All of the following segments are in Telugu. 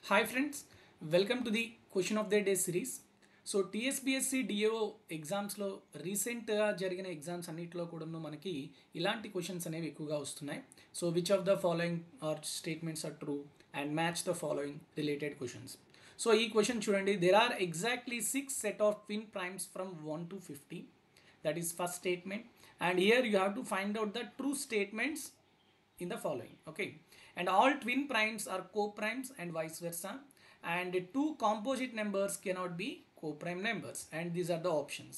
hi friends welcome to the question of the day series so TSPSC DAO ఎగ్జామ్స్లో రీసెంట్గా జరిగిన ఎగ్జామ్స్ అన్నింటిలో కూడాను మనకి ఇలాంటి క్వశ్చన్స్ అనేవి ఎక్కువగా వస్తున్నాయి so which of the following are statements are true and match the following related questions so ఈ క్వశ్చన్ చూడండి there are exactly six set of twin primes from one to fifty that is first statement and here you have to find out the true statements in the following okay and all twin primes are co-primes and vice versa and two composite numbers cannot be co-prime numbers and these are the options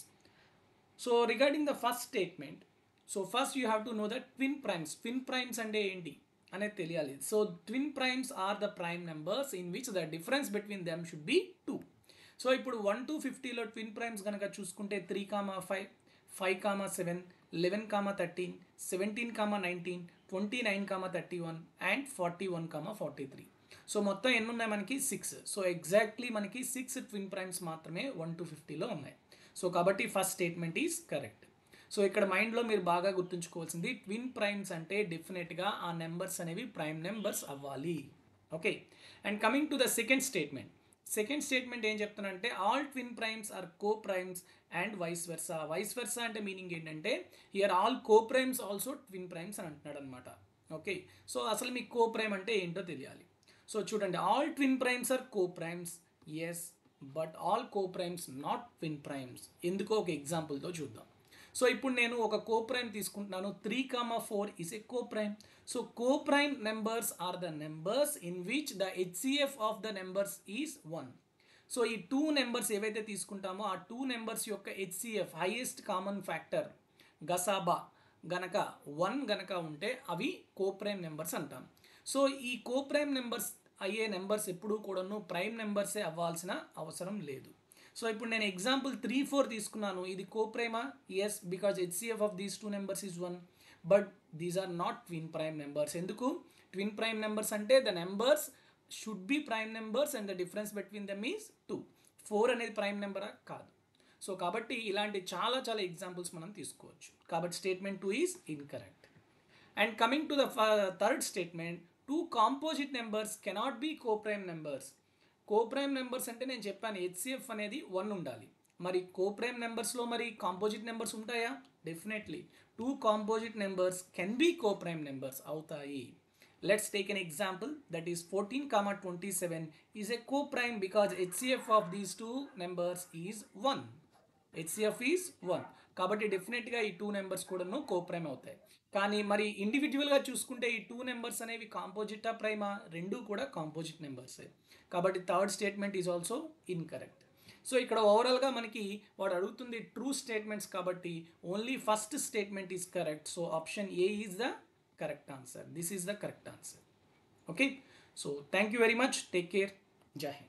so regarding the first statement so first you have to know that twin primes twin primes అంటే ఏంటి అనేది తెలియాలి so twin primes are the prime numbers in which the difference between them should be two so ఇప్పుడు వన్ టు ఫిఫ్టీలో ట్విన్ ప్రైమ్స్ కనుక చూసుకుంటే three comma five five comma seven eleven comma thirteen seventeen comma nineteen twenty nine comma thirty one and forty one comma forty three so మొత్తం ఎన్ని ఉన్నాయి మనకి సిక్స్ సో ఎగ్జాక్ట్లీ మనకి సిక్స్ ట్విన్ ప్రైమ్స్ మాత్రమే వన్ టు ఫిఫ్టీలో ఉన్నాయి సో కాబట్టి first statement is correct so ఇక్కడ మైండ్లో మీరు బాగా గుర్తుంచుకోవాల్సింది ట్విన్ ప్రైమ్స్ అంటే డెఫినెట్గా ఆ నెంబర్స్ అనేవి ప్రైమ్ నెంబర్స్ అవ్వాలి okay and coming to the second statement second statement ఏం చెప్తానంటే all twin primes are coprimes and vice versa vice versa అంటే మీనింగ్ ఏంటంటే here all coprimes also twin primes అని అంటున్నాడు అనమాట ఓకే సో అసలు మీకు కో ప్రైమ్ అంటే ఏంటో తెలియాలి సో చూడండి all twin primes are coprimes yes but all coprimes not twin primes ఎందుకో ఒక ఎగ్జాంపుల్తో చూద్దాం సో ఇప్పుడు నేను ఒక కో ప్రైమ్ తీసుకుంటున్నాను three comma four is a coprime so coprime numbers are the numbers in which the HCF of the numbers is one so ఈ టూ నెంబర్స్ ఏవైతే తీసుకుంటామో ఆ టూ నెంబర్స్ యొక్క హెచ్సిఎఫ్ హైయెస్ట్ కామన్ ఫ్యాక్టర్ గసాబా గనక వన్ గనక ఉంటే అవి కోప్రైమ్ నెంబర్స్ అంటాం సో ఈ కోప్రైమ్ నెంబర్స్ అయ్యే నెంబర్స్ ఎప్పుడూ కూడాను ప్రైమ్ నెంబర్సే అవ్వాల్సిన అవసరం లేదు సో ఇప్పుడు నేను ఎగ్జాంపుల్ త్రీ ఫోర్ తీసుకున్నాను ఇది కోప్రైమా yes because HCF of these two numbers is one but these are not twin prime numbers ఎందుకు ట్విన్ ప్రైమ్ నెంబర్స్ అంటే the numbers should be prime numbers and the difference between them is two four అనేది ప్రైమ్ నెంబరా కాదు సో కాబట్టి ఇలాంటి చాలా చాలా ఎగ్జాంపుల్స్ మనం తీసుకోవచ్చు కాబట్టి statement two is incorrect and coming to the third statement two composite numbers cannot be coprime numbers coprime numbers అంటే నేను చెప్పాను హెచ్సిఎఫ్ అనేది వన్ ఉండాలి మరి కోప్రైమ్ నెంబర్స్లో మరి కాంపోజిట్ నెంబర్స్ ఉంటాయా definitely two composite numbers can be coprime numbers అవుతాయి let's take an example that is fourteen comma twenty seven is a coprime because HCF of these two numbers is one HCF is one కాబట్టి డెఫినెట్గా ఈ టూ నెంబర్స్ కూడాను కోప్రైమ్ అవుతాయి కానీ మరి ఇండివిజువల్గా చూసుకుంటే ఈ టూ నెంబర్స్ అనేవి కాంపోజిటా ప్రైమా రెండు కూడా కాంపోజిట్ నెంబర్సే కాబట్టి third statement is also incorrect so ఇక్కడ ఓవరాల్గా మనకి వాడు అడుగుతుంది ట్రూ స్టేట్మెంట్స్ కాబట్టి only first statement is correct so option A is the correct answer this is the correct answer okay so thank you very much take care జై హింద్